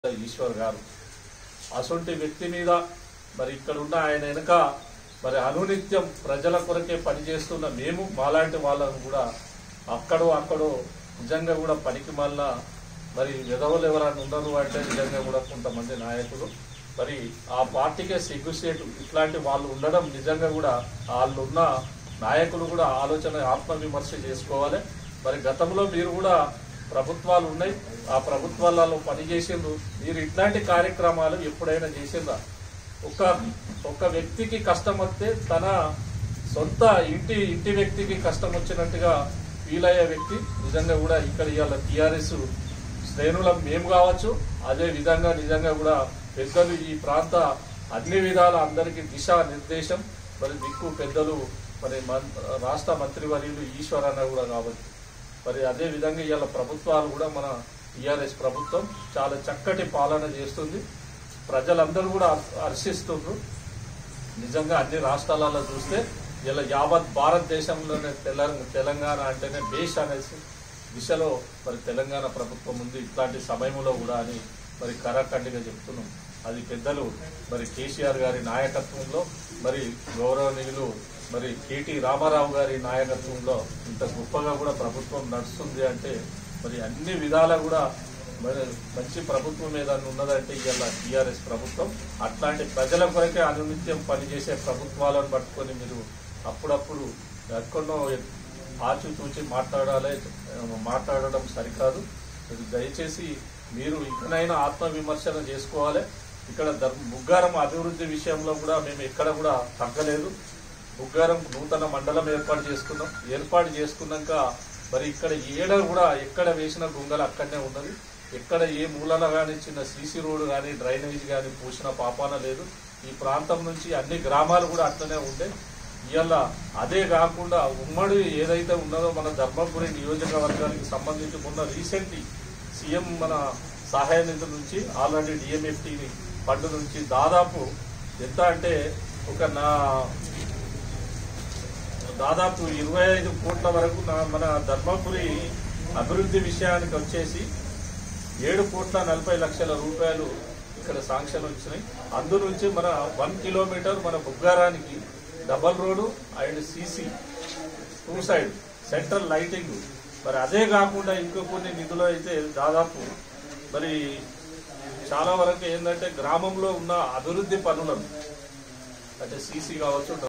ఈశ్వర్ గారు అసొంటి వ్యక్తి మీద మరి ఇక్కడ ఉన్న ఆయన వెనుక మరి అనునిత్యం ప్రజల కొరకే పనిచేస్తున్న మేము మాలాంటి వాళ్ళను కూడా అక్కడో అక్కడో నిజంగా కూడా పనికి మళ్ళా మరి విధవలు ఎవరైనా ఉన్నారు అంటే నిజంగా కూడా కొంతమంది నాయకులు మరి ఆ పార్టీకే సిగ్గుసేటు ఇట్లాంటి వాళ్ళు ఉండడం నిజంగా కూడా వాళ్ళు ఉన్న నాయకులు కూడా ఆలోచన ఆత్మవిమర్శ చేసుకోవాలి మరి గతంలో మీరు కూడా ప్రభుత్వాలు ఉన్నాయి ఆ ప్రభుత్వాలలో పనిచేసిండ్రు మీరు ఇట్లాంటి కార్యక్రమాలు ఎప్పుడైనా చేసిందా ఒక ఒక వ్యక్తికి కష్టం వస్తే తన సొంత ఇంటి ఇంటి వ్యక్తికి కష్టం వచ్చినట్టుగా ఫీల్ అయ్యే వ్యక్తి నిజంగా కూడా ఇక్కడ ఇవాళ టీఆర్ఎస్ శ్రేణులం మేము కావచ్చు అదే విధంగా నిజంగా కూడా పెద్దలు ఈ ప్రాంత అన్ని విధాల అందరికీ దిశా నిర్దేశం మరి దిక్కు పెద్దలు మరి మన్- రాష్ట్ర మంత్రివర్యులు ఈశ్వర్ అన్న కూడా కాబట్టి మరి అదే విధంగా ఇవాళ ప్రభుత్వాలు కూడా మన టీఆర్ఎస్ ప్రభుత్వం చాలా చక్కటి పాలన చేస్తుంది ప్రజలందరూ కూడా హర్- హర్షిస్తుండ్రు నిజంగా అన్ని రాష్ట్రాలలో చూస్తే ఇలా యావత్ భారతదేశంలోనే తెలంగాణ తెలంగాణ అంటేనే బేష్ అనేసి దిశలో మరి తెలంగాణ ప్రభుత్వం ఉంది ఇట్లాంటి సమయంలో కూడా అని మరి కరాఖండిగా చెప్తున్నాం అది పెద్దలు మరి కేసీఆర్ గారి నాయకత్వంలో మరి గౌరవనీయులు మరి కేటీ రామారావు గారి నాయకత్వంలో ఇంత గొప్పగా కూడా ప్రభుత్వం నడుస్తుంది అంటే మరి అన్ని విధాలా కూడా మరి మంచి ప్రభుత్వం ఏదైనా ఉన్నదంటే ఇవాళ టీఆర్ఎస్ ప్రభుత్వం అట్లాంటి ప్రజల కొరకే అనునిత్యం పనిచేసే ప్రభుత్వాలను పట్టుకొని మీరు అప్పుడప్పుడు ఎక్కడో ఆచితూచి మాట్లాడాలి మాట్లాడడం సరికాదు ఇది దయచేసి మీరు ఇకనైనా ఆత్మవిమర్శన చేసుకోవాలి ఇక్కడ ధర్మ బుగ్గారం అభివృద్ధి విషయంలో కూడా మేము ఎక్కడ కూడా తగ్గలేదు బుగ్గారం నూతన మండలం ఏర్పాటు చేసుకున్నాం ఏర్పాటు చేసుకున్నాక మరి ఇక్కడ ఏడ కూడా ఎక్కడ వేసిన గుంగలు అక్కడనే ఉన్నది ఎక్కడ ఏ మూలన కానీ చిన్న సీసీ రోడ్ కానీ డ్రైనేజ్ కానీ పూసిన పాపాన లేదు ఈ ప్రాంతం నుంచి అన్ని గ్రామాలు కూడా అట్లనే ఉండే ఇవాళ అదే కాకుండా ఉమ్మడి ఏదైతే ఉన్నదో మన ధర్మపురి నియోజకవర్గానికి సంబంధించి మొన్న రీసెంట్లీ సీఎం మన సహాయ నిధి నుంచి ఆల్రెడీ డిఎంఎఫ్టీ ఫండ్ నుంచి దాదాపు ఎంత అంటే ఒక నా దాదాపు ఇరవై ఐదు కోట్ల వరకు నా- మన ధర్మపురి అభివృద్ధి విషయానికి వచ్చేసి ఏడు కోట్ల నలభై లక్షల రూపాయలు ఇక్కడ శాంక్షన్ వచ్చినాయి అందు నుంచి మన వన్ కిలోమీటర్ మన బుగ్గారానికి double road and CC two side central lighting మరి అదే కాకుండా ఇంకో కొన్ని నిధులు అయితే దాదాపు మరి చాలా వరకు ఏంటంటే గ్రామంలో ఉన్న అభివృద్ధి పనులను అంటే సీసీ కావచ్చు